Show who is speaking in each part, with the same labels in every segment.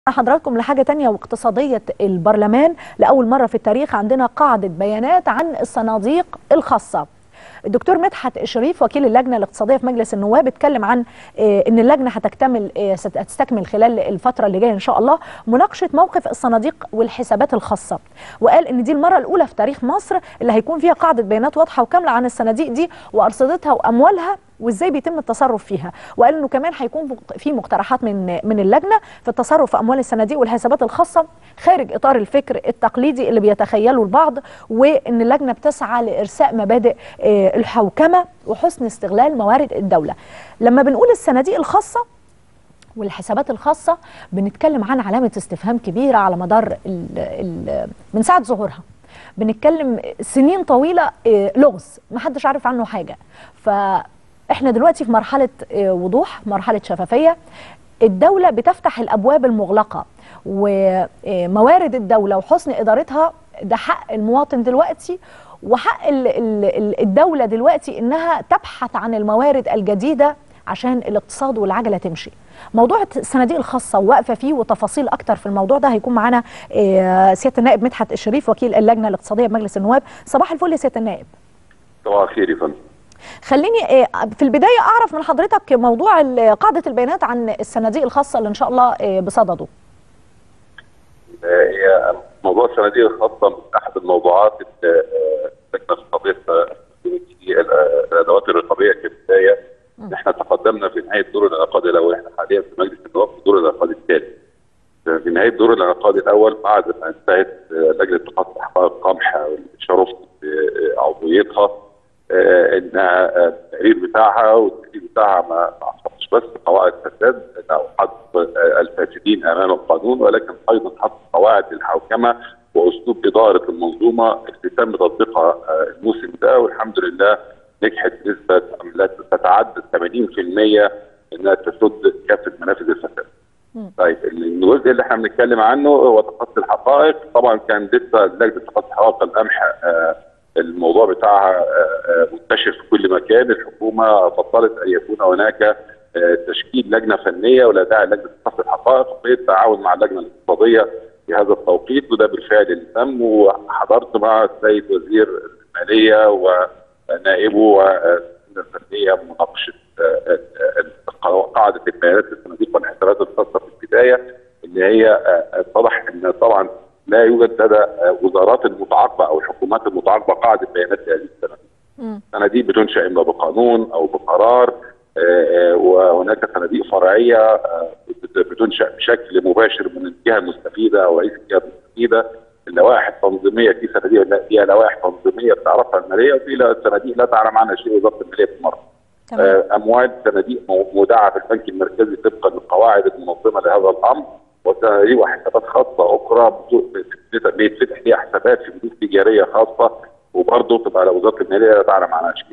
Speaker 1: حضراتكم لحاجة تانية واقتصادية البرلمان لأول مرة في التاريخ عندنا قاعدة بيانات عن الصناديق الخاصة الدكتور مدحت شريف وكيل اللجنه الاقتصاديه في مجلس النواب اتكلم عن ان اللجنه هتكتمل هتستكمل خلال الفتره اللي جايه ان شاء الله مناقشه موقف الصناديق والحسابات الخاصه وقال ان دي المره الاولى في تاريخ مصر اللي هيكون فيها قاعده بيانات واضحه وكامله عن الصناديق دي وارصدتها واموالها وازاي بيتم التصرف فيها وقال انه كمان هيكون في مقترحات من من اللجنه في التصرف في اموال الصناديق والحسابات الخاصه خارج اطار الفكر التقليدي اللي بيتخيله البعض وان اللجنه بتسعى لارساء مبادئ الحوكمه وحسن استغلال موارد الدوله لما بنقول الصناديق الخاصه والحسابات الخاصه بنتكلم عن علامه استفهام كبيره على مدار ال ال من ساعه ظهورها بنتكلم سنين طويله لغز ما حدش عارف عنه حاجه ف احنا دلوقتي في مرحله وضوح مرحله شفافيه الدوله بتفتح الابواب المغلقه وموارد الدوله وحسن ادارتها ده حق المواطن دلوقتي وحق الدوله دلوقتي انها تبحث عن الموارد الجديده عشان الاقتصاد والعجله تمشي موضوع الصناديق الخاصه وواقفه فيه وتفاصيل اكتر في الموضوع ده هيكون معانا سياده النائب مدحت الشريف وكيل اللجنه الاقتصاديه بمجلس النواب صباح الفل يا سياده النائب
Speaker 2: صباح الخير يا فندم
Speaker 1: خليني في البدايه اعرف من حضرتك موضوع قاعده البيانات عن الصناديق الخاصه اللي ان شاء الله بصدده.
Speaker 2: هي موضوع الصناديق الخاصه من احد الموضوعات اللي اللجنه الاقتصاديه الادوات الرقابيه كبدايه احنا تقدمنا في نهايه دور الانعقاد الاول احنا حاليا في مجلس النواب في دور الانعقاد الثالث. في نهايه دور الانعقاد الاول بعد ما انتهت لجنه تقاطع حقائق قمح شرفت بعضويتها انها التقرير بتاعها والتقرير بتاعها ما حطش بس قواعد فساد او حط الفاسدين امام القانون ولكن ايضا حط قواعد الحوكمه واسلوب اداره المنظومه اللي تم تطبيقها الموسم ده والحمد لله نجحت نسبه لا تتعدى 80% انها تسد كافه منافذ الفساد. طيب الجزء اللي احنا بنتكلم عنه هو تخطي الحقائق طبعا كان لسه لجنه تخطي حقائق القمح الموضوع بتاعها منتشر في كل مكان الحكومه فضلت ان يكون هناك تشكيل لجنه فنيه ولا داعي لجنه تخطي الحقائق بالتعاون مع اللجنه الاقتصاديه في هذا التوقيت وده بالفعل اللي تم وحضرت مع السيد وزير الماليه ونائبه واللجنه الفنيه مناقشه قاعده البيانات للصناديق والحسابات الخاصه في البدايه اللي هي اتضح ان طبعا لا يوجد لدى وزارات المتعاقبه او الحكومات المتعاقبه قاعده بيانات لهذه الصناديق. الصناديق بتنشا اما بقانون او بقرار وهناك صناديق فرعيه بتنشا بشكل مباشر من الجهه المستفيده او رئيس الجهه المستفيده اللوائح التنظيميه في صناديق فيها لوائح تنظيميه بتعرفها الماليه وفي صناديق لا تعلم عنها شيء وزاره الماليه بالمره. اموال صناديق مودعه في البنك المركزي طبقا للقواعد المنظمه لهذا الامر وصناديق وحسابات خاصه اخرى بيتفتح ليها حسابات في بنوك تجاريه خاصه وبرضه تبقى على وزاره الماليه لا تعلم عنها شيء.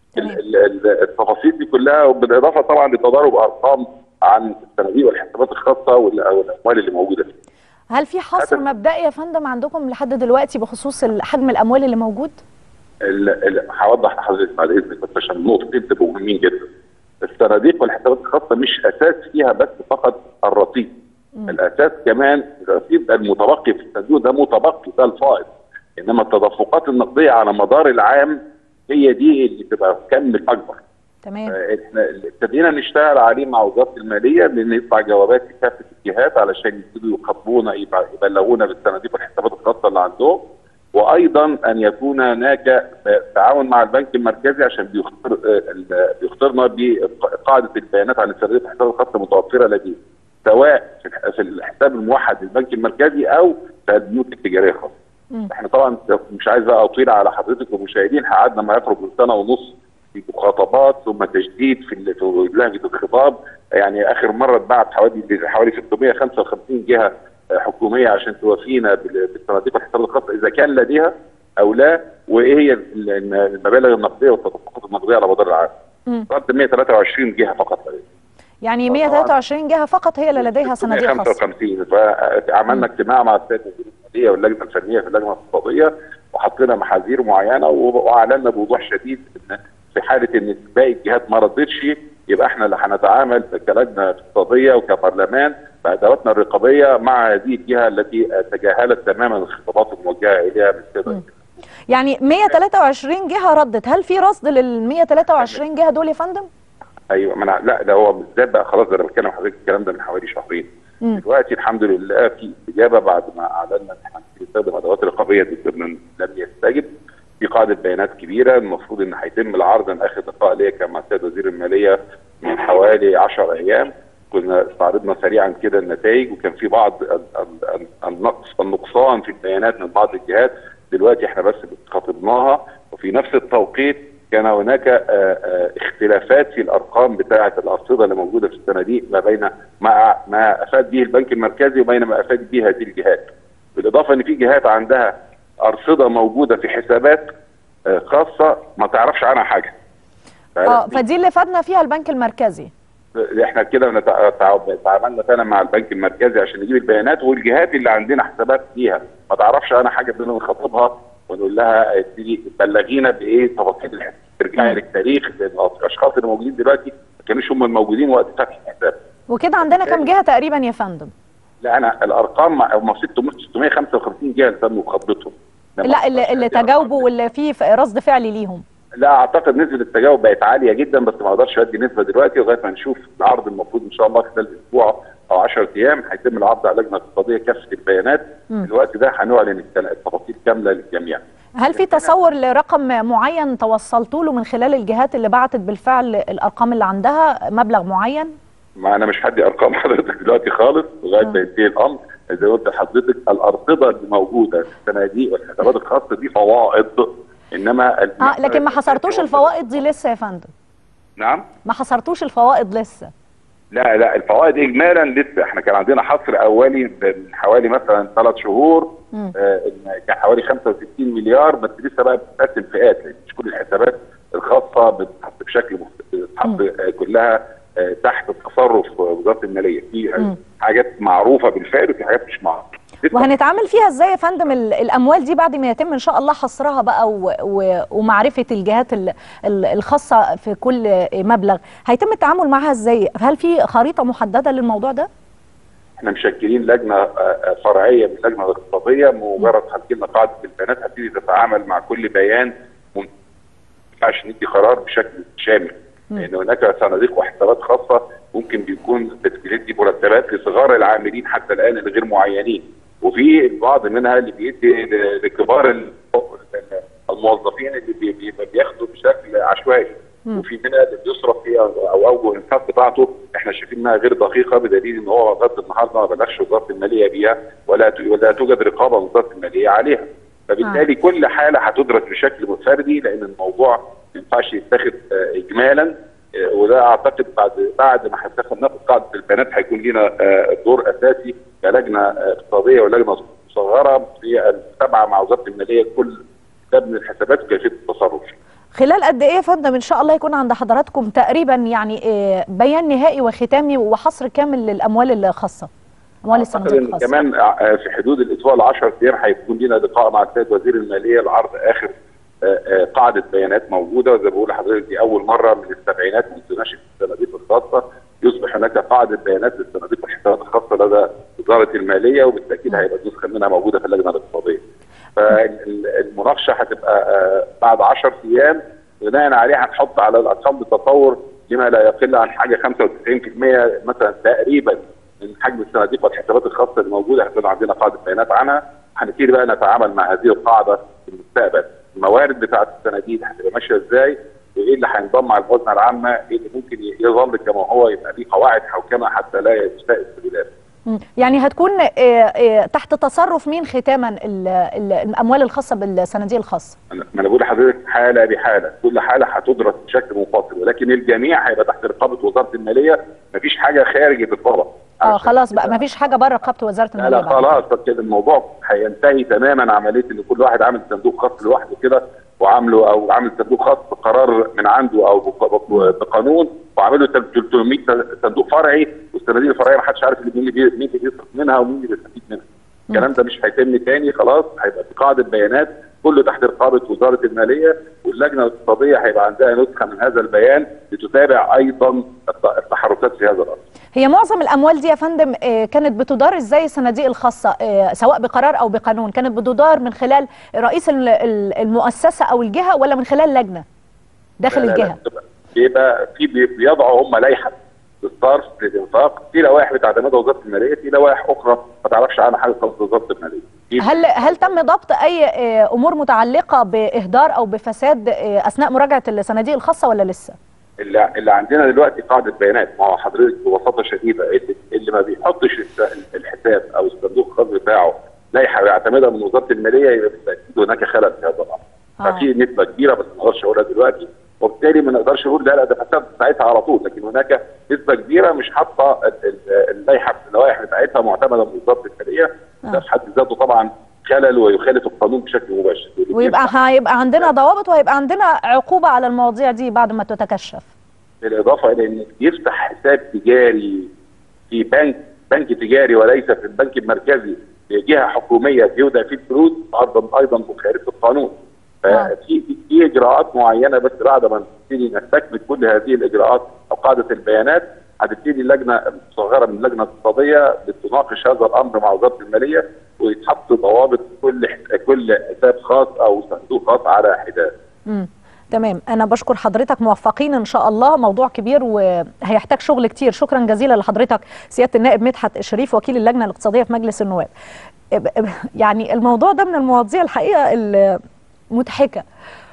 Speaker 2: التفاصيل دي كلها وبالاضافه طبعا لتضارب ارقام عن الصناديق والحسابات الخاصه والاموال اللي موجوده فيها.
Speaker 1: هل في حصر مبدئي يا فندم عندكم لحد دلوقتي بخصوص حجم الاموال اللي موجود؟
Speaker 2: هوضح لحضرتك بعد اذنك بس عشان النقطتين تبقوا مهمين جدا. الصناديق والحسابات الخاصه مش اساس فيها بس فقط الرصيد. مم. الاساس كمان الرصيد المتبقي في الصندوق ده متبقي ده الفائض. انما التدفقات النقديه على مدار العام هي دي اللي تبقى كم الاكبر.
Speaker 1: تمام
Speaker 2: احنا ابتدينا نشتغل عليه مع وزاره الماليه لان يطلع جوابات لكافه الجهات علشان يبتدوا يخاطبونا يبلغونا بالصناديق والحسابات الخاصه اللي عندهم وايضا ان يكون هناك تعاون مع البنك المركزي عشان بيختار بيختارنا بقاعده البيانات عن الصناديق والحسابات الخاصه متوفره لديه سواء في الحساب الموحد للبنك المركزي او في البنوك التجاريه الخاصه. احنا طبعا مش عايز بقى اطيل على حضرتك والمشاهدين قعدنا ما يقرب من سنه ونص في مخاطبات ثم تجديد في في لهجه الخطاب يعني اخر مره اتبعت حوالي حوالي 655 جهه حكوميه عشان توافينا بالصناديق والحسابات الخاصه اذا كان لديها او لا وايه هي المبالغ النقديه والتدفقات النقديه على مدار العام. رد 123 جهه فقط لديها.
Speaker 1: يعني 123 جهه فقط هي اللي لديها صناديق خاصه
Speaker 2: 55 فعملنا اجتماع مع السيد وزير الماليه واللجنه الفنيه في اللجنه الاقتصاديه وحطينا محاذير معينه واعلنا بوضوح شديد ان في حاله ان باقي الجهات ما ردتش يبقى احنا اللي هنتعامل كلجنه اقتصاديه وكبرلمان فادواتنا الرقابيه مع هذه الجهه التي تجاهلت تماما الخطابات الموجهه اليها من قبل
Speaker 1: يعني 123 جهه ردت هل في رصد لل 123 جهه دول يا فندم؟
Speaker 2: ايوه ما أنا- لا ده هو بالذات بقى خلاص ده انا بتكلم حضرتك الكلام ده من حوالي شهرين
Speaker 1: مم.
Speaker 2: دلوقتي الحمد لله في استجابه بعد ما اعلنا ان احنا بنستخدم ادوات رقابيه ضد من لم يستجب في قاعده بيانات كبيره المفروض ان هيتم العرض انا اخر لقاء ليا كان مع السيد وزير الماليه من حوالي 10 ايام كنا استعرضنا سريعا كده النتائج وكان في بعض ال- ال- ال- النقص النقصان في البيانات من بعض الجهات دلوقتي احنا بس خاطبناها وفي نفس التوقيت كان هناك آه، آه، اختلافات في الارقام بتاعه الارصده اللي موجوده في الصناديق ما بين ما ما افاد به البنك المركزي وبين ما افاد به هذه الجهات. بالاضافه ان في جهات عندها ارصده موجوده في حسابات آه، خاصه ما تعرفش عنها حاجه.
Speaker 1: اه فدي اللي فادنا فيها البنك المركزي
Speaker 2: احنا كده نتع- تع- تعاملنا فعلا مع البنك المركزي عشان نجيب البيانات والجهات اللي عندنا حسابات فيها ما تعرفش انا حاجه بدنا نخاطبها ونقول لها ابتدي بلغينا بايه تفاصيل الحساب ترجعي للتاريخ لان الاشخاص اللي موجودين دلوقتي ما كانوش هم الموجودين وقت فتح الحساب
Speaker 1: وكده عندنا كم جهه تقريبا يا فندم؟
Speaker 2: لا انا الارقام مع- هم 655 جهه اللي تم مخاطبتهم
Speaker 1: لا اللي, اللي تجاوبوا واللي فيه ف- رصد فعلي ليهم
Speaker 2: لا اعتقد نسبه التجاوب بقت عاليه جدا بس ما اقدرش ادي نسبه دلوقتي لغايه ما نشوف العرض المفروض ان شاء الله خلال اسبوع او 10 ايام هيتم العرض على اللجنه الاقتصاديه كافه البيانات
Speaker 1: مم.
Speaker 2: الوقت ده هنعلن التل- التفاصيل كامله للجميع
Speaker 1: هل في تصور لرقم معين توصلتوا له من خلال الجهات اللي بعتت بالفعل الارقام اللي عندها مبلغ معين؟
Speaker 2: ما انا مش هدي ارقام حضرتك دلوقتي خالص لغايه ما ينتهي الامر زي ما قلت لحضرتك الارصده اللي موجوده في الصناديق والحسابات الخاصه دي فوائض انما ال-
Speaker 1: اه لكن ما حصرتوش الفوائد دي لسه يا فندم
Speaker 2: نعم
Speaker 1: ما حصرتوش الفوائد لسه
Speaker 2: لا لا الفوائد اجمالا لسه احنا كان عندنا حصر اولي من حوالي مثلا ثلاث شهور
Speaker 1: مم.
Speaker 2: آه إن كان حوالي 65 مليار بس لسه بقى بتتقسم فئات لان مش كل الحسابات الخاصه بتتحط بشكل مخت- بتتحط آه كلها آه تحت تصرف وزاره الماليه في
Speaker 1: مم.
Speaker 2: آه حاجات معروفه بالفعل وفي حاجات مش معروفه لسه
Speaker 1: وهنتعامل فيها ازاي يا فندم ال- الاموال دي بعد ما يتم ان شاء الله حصرها بقى و و ومعرفه الجهات ال- ال- الخاصه في كل مبلغ هيتم التعامل معها ازاي هل في خريطه محدده للموضوع ده
Speaker 2: احنا مشكلين لجنه آه، آه، فرعيه من اللجنه الاقتصاديه مجرد هتجيلنا قاعده البيانات هتبتدي تتعامل مع كل بيان ما ينفعش ندي قرار بشكل شامل لان هناك صناديق وحسابات خاصه ممكن بيكون بتدي مرتبات لصغار العاملين حتى الان الغير معينين وفي البعض منها اللي بيدي ل- لكبار ال- الموظفين اللي بي- بي- بياخدوا بشكل عشوائي وفي منها اللي بيصرف فيها او اوجه الانفاق بتاعته احنا شايفين انها غير دقيقه بدليل ان هو لغايه النهارده ما بلغش وزاره الماليه بيها ولا ت- ولا توجد رقابه من وزاره الماليه عليها فبالتالي كل حاله هتدرس بشكل فردي لان الموضوع ما ينفعش يتاخد آه، اجمالا آه، وده اعتقد بعد بعد ما هنتاخد ناخد قاعده البيانات هيكون لنا آه، دور اساسي كلجنه آه، اقتصاديه ولجنه مصغره في المتابعه مع وزاره الماليه كل كتاب من الحسابات وكيفيه التصرف فيه.
Speaker 1: خلال قد ايه يا فندم ان شاء الله يكون عند حضراتكم تقريبا يعني آه، بيان نهائي وختامي وحصر كامل للاموال الخاصه اموال
Speaker 2: اعتقد
Speaker 1: الصناديق
Speaker 2: ان
Speaker 1: الخاصه
Speaker 2: كمان آه، في حدود الاسبوع ال 10 ايام هيكون لنا لقاء مع السيد وزير الماليه لعرض اخر آه، آه، قاعده بيانات موجوده وزي ما بقول لحضرتك دي اول مره من السبعينات من نشاه الصناديق الخاصه يصبح هناك قاعده بيانات للصناديق والحسابات الخاصه لدى وزاره الماليه وبالتاكيد هيبقى نسخه منها موجوده في اللجنه الاقتصاديه. فالمناقشه هتبقى آه، بعد 10 ايام بناء عليه هنحط على الارقام بالتطور لما لا يقل عن حاجه 95% مثلا تقريبا من حجم الصناديق والحسابات الخاصه الموجوده هيكون عندنا قاعده بيانات عنها هنبتدي بقى نتعامل مع هذه القاعده في المستقبل الموارد بتاعه الصناديق هتبقى ماشيه ازاي وايه اللي هينضم على الموازنه العامه ايه اللي ممكن يظل كما هو يبقى ليه قواعد حوكمه حتى لا يستاء السبيلات
Speaker 1: مم. يعني هتكون آه، آه، تحت تصرف مين ختاما ال- ال- الاموال الخاصه بالصناديق الخاصه
Speaker 2: انا ما انا بقول لحضرتك حاله بحاله كل حاله هتدرس بشكل منفصل ولكن الجميع هيبقى تحت رقابه وزاره الماليه مفيش حاجه خارج الرقابه
Speaker 1: اه خلاص بقى ما فيش حاجه بره رقابه وزاره
Speaker 2: لا
Speaker 1: الماليه
Speaker 2: لا
Speaker 1: بعد.
Speaker 2: خلاص طب كده الموضوع هينتهي تماما عمليه ان كل واحد عامل صندوق خاص لوحده كده وعامله او عامل صندوق خاص بقرار من عنده او بق- بق- بقانون وعامل له 300 صندوق فرعي والصناديق الفرعيه ما حدش عارف مين اللي بي- مين اللي بيصرف منها ومين اللي بيستفيد منها. الكلام ده مش هيتم تاني خلاص هيبقى في قاعده بيانات كله تحت رقابه وزاره الماليه واللجنه الاقتصاديه هيبقى عندها نسخه من هذا البيان لتتابع ايضا الت- التحركات في هذا الامر.
Speaker 1: هي معظم الاموال دي يا فندم آه، كانت بتدار ازاي الصناديق الخاصه آه، سواء بقرار او بقانون كانت بتدار من خلال رئيس ال- ال- المؤسسه او الجهه ولا من خلال لجنه داخل
Speaker 2: لا لا
Speaker 1: الجهه
Speaker 2: لا، بيبقى في بي- بيضعوا هم لائحه للصرف للانفاق في لوائح بتعتمدها وزاره الماليه في لوائح اخرى ما تعرفش عنها حاجه خالص وزاره الماليه في
Speaker 1: هل هل تم ضبط اي آه، امور متعلقه باهدار او بفساد آه، اثناء مراجعه الصناديق الخاصه ولا لسه
Speaker 2: اللي, اللي عندنا دلوقتي قاعده بيانات ما هو حضرتك ببساطه شديده اللي, اللي ما بيحطش الس- الحساب او الصندوق الخاص بتاعه لائحه بيعتمدها من وزاره الماليه يبقى بالتاكيد هناك خلل في هذا الامر.
Speaker 1: آه.
Speaker 2: ففي نسبه كبيره بس ما اقدرش اقولها دلوقتي وبالتالي ما نقدرش نقول لا لا ده فساد ساعتها على طول لكن هناك نسبه كبيره مش حاطه ال- ال- اللائحه اللوائح بتاعتها معتمده من وزاره الماليه ده في حد ذاته طبعا خلل ويخالف القانون بشكل مباشر
Speaker 1: ويبقى هيبقى عندنا ضوابط وهيبقى عندنا عقوبه على المواضيع دي بعد ما تتكشف
Speaker 2: بالاضافه الى ان يفتح حساب تجاري في بنك بنك تجاري وليس في البنك المركزي لجهه حكوميه بيودع فيه الفلوس ايضا ايضا مخالف القانون
Speaker 1: آه.
Speaker 2: ففي في اجراءات معينه بس بعد ما نبتدي نستكمل كل هذه الاجراءات او قاعده البيانات هتبتدي اللجنه المصغره من اللجنه الاقتصاديه بتناقش هذا الامر مع وزاره الماليه ويتحط ضوابط كل كل حساب خاص او صندوق خاص على حداد.
Speaker 1: امم تمام انا بشكر حضرتك موفقين ان شاء الله موضوع كبير وهيحتاج شغل كتير شكرا جزيلا لحضرتك سياده النائب مدحت شريف وكيل اللجنه الاقتصاديه في مجلس النواب اب- اب- يعني الموضوع ده من المواضيع الحقيقه المضحكه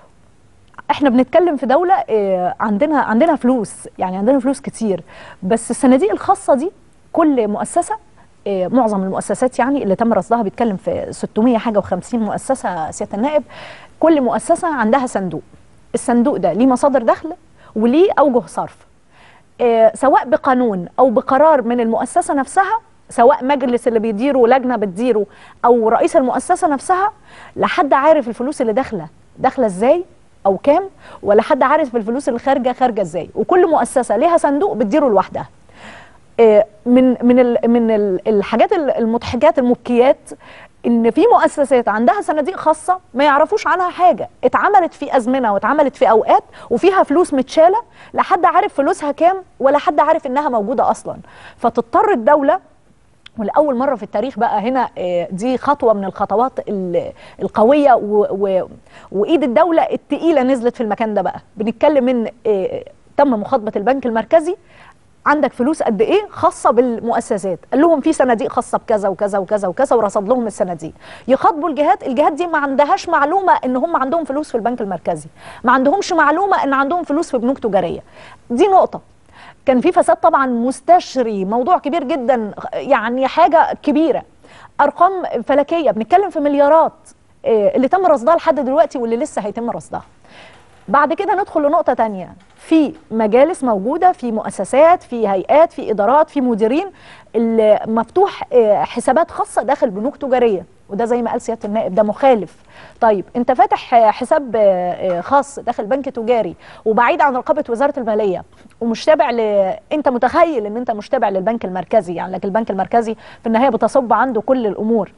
Speaker 1: احنا بنتكلم في دوله آه، عندنا عندنا فلوس يعني عندنا فلوس كتير بس الصناديق الخاصه دي كل مؤسسه آه، معظم المؤسسات يعني اللي تم رصدها بيتكلم في 600 حاجه و50 مؤسسه سياده النائب كل مؤسسه عندها صندوق الصندوق ده ليه مصادر دخل وليه اوجه صرف آه، سواء بقانون او بقرار من المؤسسه نفسها سواء مجلس اللي بيديره لجنه بتديره او رئيس المؤسسه نفسها لا حد عارف الفلوس اللي داخله داخله ازاي او كام ولا حد عارف الفلوس اللي خارجه خارجه ازاي وكل مؤسسه ليها صندوق بتديره لوحدها آه، من من ال من ال الحاجات ال- المضحكات المبكيات ان في مؤسسات عندها صناديق خاصه ما يعرفوش عنها حاجه اتعملت في ازمنه واتعملت في اوقات وفيها فلوس متشاله لا حد عارف فلوسها كام ولا حد عارف انها موجوده اصلا فتضطر الدوله ولاول مره في التاريخ بقى هنا آه، دي خطوه من الخطوات ال- القويه و و وايد الدوله التقيله نزلت في المكان ده بقى بنتكلم ان آه، تم مخاطبه البنك المركزي عندك فلوس قد ايه خاصه بالمؤسسات قال لهم في صناديق خاصه بكذا وكذا وكذا وكذا ورصد لهم الصناديق يخاطبوا الجهات الجهات دي ما عندهاش معلومه ان هم عندهم فلوس في البنك المركزي ما عندهمش معلومه ان عندهم فلوس في بنوك تجاريه دي نقطه كان في فساد طبعا مستشري موضوع كبير جدا يعني حاجه كبيره ارقام فلكيه بنتكلم في مليارات آه، اللي تم رصدها لحد دلوقتي واللي لسه هيتم رصدها بعد كده ندخل لنقطة تانية في مجالس موجودة في مؤسسات في هيئات في إدارات في مديرين اللي مفتوح آه، حسابات خاصة داخل بنوك تجارية وده زي ما قال سيادة النائب ده مخالف طيب انت فاتح آه، حساب آه، آه، خاص داخل بنك تجاري وبعيد عن رقابة وزارة المالية ومش تابع ل... انت متخيل ان انت مش تابع للبنك المركزي يعني لكن البنك المركزي في النهاية بتصب عنده كل الأمور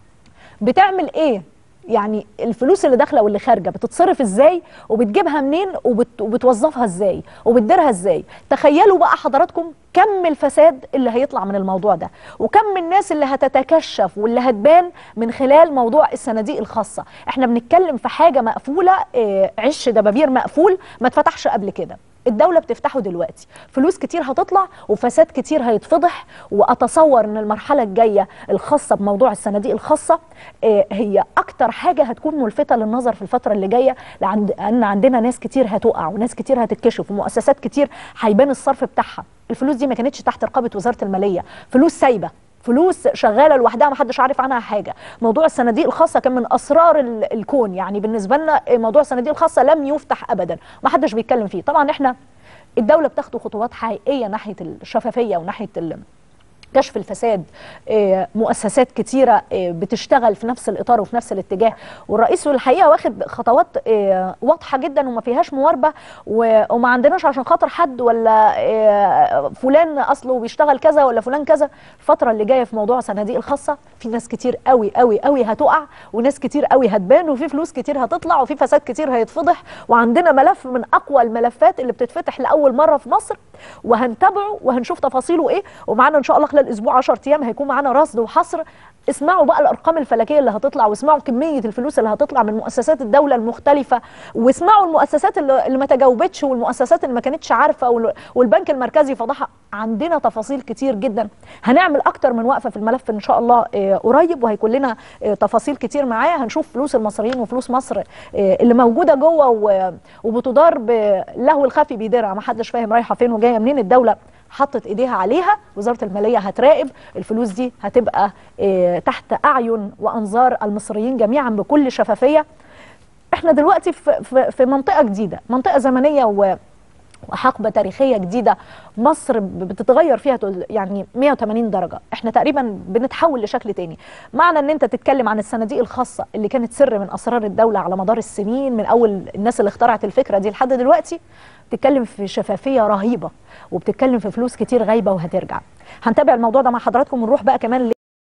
Speaker 1: بتعمل ايه يعني الفلوس اللي داخله واللي خارجه بتتصرف ازاي وبتجيبها منين وبت... وبتوظفها ازاي وبتديرها ازاي تخيلوا بقى حضراتكم كم الفساد اللي هيطلع من الموضوع ده وكم الناس اللي هتتكشف واللي هتبان من خلال موضوع الصناديق الخاصه احنا بنتكلم في حاجه مقفوله اه عش دبابير مقفول ما اتفتحش قبل كده الدولة بتفتحه دلوقتي فلوس كتير هتطلع وفساد كتير هيتفضح وأتصور أن المرحلة الجاية الخاصة بموضوع الصناديق الخاصة آه، هي أكتر حاجة هتكون ملفتة للنظر في الفترة اللي جاية لأن عندنا ناس كتير هتقع وناس كتير هتتكشف ومؤسسات كتير هيبان الصرف بتاعها الفلوس دي ما كانتش تحت رقابة وزارة المالية فلوس سايبة فلوس شغاله لوحدها ما حدش عارف عنها حاجه موضوع الصناديق الخاصه كان من اسرار ال- الكون يعني بالنسبه لنا موضوع الصناديق الخاصه لم يفتح ابدا ما حدش بيتكلم فيه طبعا احنا الدوله بتاخد خطوات حقيقيه ناحيه الشفافيه وناحيه ال- كشف الفساد آه، مؤسسات كتيرة آه، بتشتغل في نفس الإطار وفي نفس الاتجاه والرئيس الحقيقة واخد خطوات آه، واضحة جدا وما فيهاش مواربة و- وما عندناش عشان خاطر حد ولا آه، فلان أصله بيشتغل كذا ولا فلان كذا الفترة اللي جاية في موضوع صناديق الخاصة في ناس كتير قوي قوي قوي هتقع وناس كتير قوي هتبان وفي فلوس كتير هتطلع وفي فساد كتير هيتفضح وعندنا ملف من أقوى الملفات اللي بتتفتح لأول مرة في مصر وهنتابعه وهنشوف تفاصيله ايه ومعانا ان شاء الله خلال اسبوع 10 ايام هيكون معانا رصد وحصر اسمعوا بقى الارقام الفلكيه اللي هتطلع واسمعوا كميه الفلوس اللي هتطلع من مؤسسات الدوله المختلفه واسمعوا المؤسسات اللي اللي ما تجاوبتش والمؤسسات اللي ما كانتش عارفه وال- والبنك المركزي فضحها عندنا تفاصيل كتير جدا هنعمل اكتر من وقفه في الملف ان شاء الله آه، قريب وهيكون لنا آه، تفاصيل كتير معايا هنشوف فلوس المصريين وفلوس مصر آه، اللي موجوده جوه و- وبتدار باللهو الخفي بيديرها ما حدش فاهم رايحه فين وجايه منين الدوله حطت ايديها عليها وزاره الماليه هتراقب الفلوس دي هتبقى آه، تحت اعين وانظار المصريين جميعا بكل شفافيه احنا دلوقتي في, في, في منطقه جديده منطقه زمنيه و وحقبه تاريخيه جديده مصر بتتغير فيها تل- يعني 180 درجه احنا تقريبا بنتحول لشكل تاني معنى ان انت تتكلم عن الصناديق الخاصه اللي كانت سر من اسرار الدوله على مدار السنين من اول الناس اللي اخترعت الفكره دي لحد دلوقتي بتتكلم في شفافيه رهيبه وبتتكلم في فلوس كتير غايبه وهترجع هنتابع الموضوع ده مع حضراتكم ونروح بقى كمان